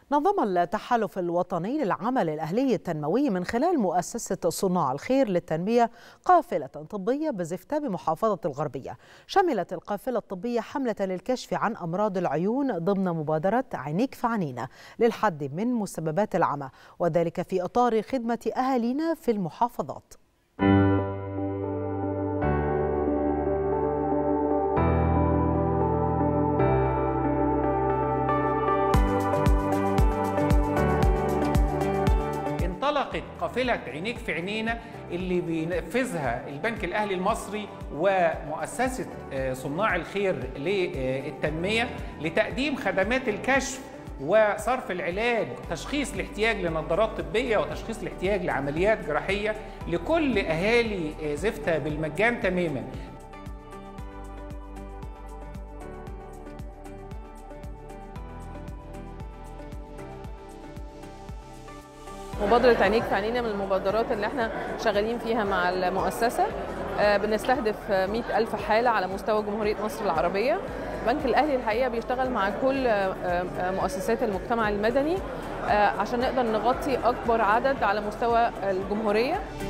نظم التحالف الوطني للعمل الأهلي التنموي من خلال مؤسسة صناع الخير للتنمية قافلة طبية بزفتة بمحافظة الغربية شملت القافلة الطبية حملة للكشف عن أمراض العيون ضمن مبادرة عينيك في عنينا للحد من مسببات العمى وذلك في إطار خدمة أهالينا في المحافظات انطلقت قافلة عينيك في عينينا اللي بينفذها البنك الأهلي المصري ومؤسسة صناع الخير للتنمية لتقديم خدمات الكشف وصرف العلاج تشخيص الاحتياج لنظارات طبية وتشخيص الاحتياج لعمليات جراحية لكل أهالي زفتة بالمجان تماما مبادرة عينيك في عينينا من المبادرات اللي احنا شغالين فيها مع المؤسسة بنستهدف 100 ألف حالة على مستوى جمهورية مصر العربية البنك الأهلي الحقيقة بيشتغل مع كل مؤسسات المجتمع المدني عشان نقدر نغطي أكبر عدد على مستوى الجمهورية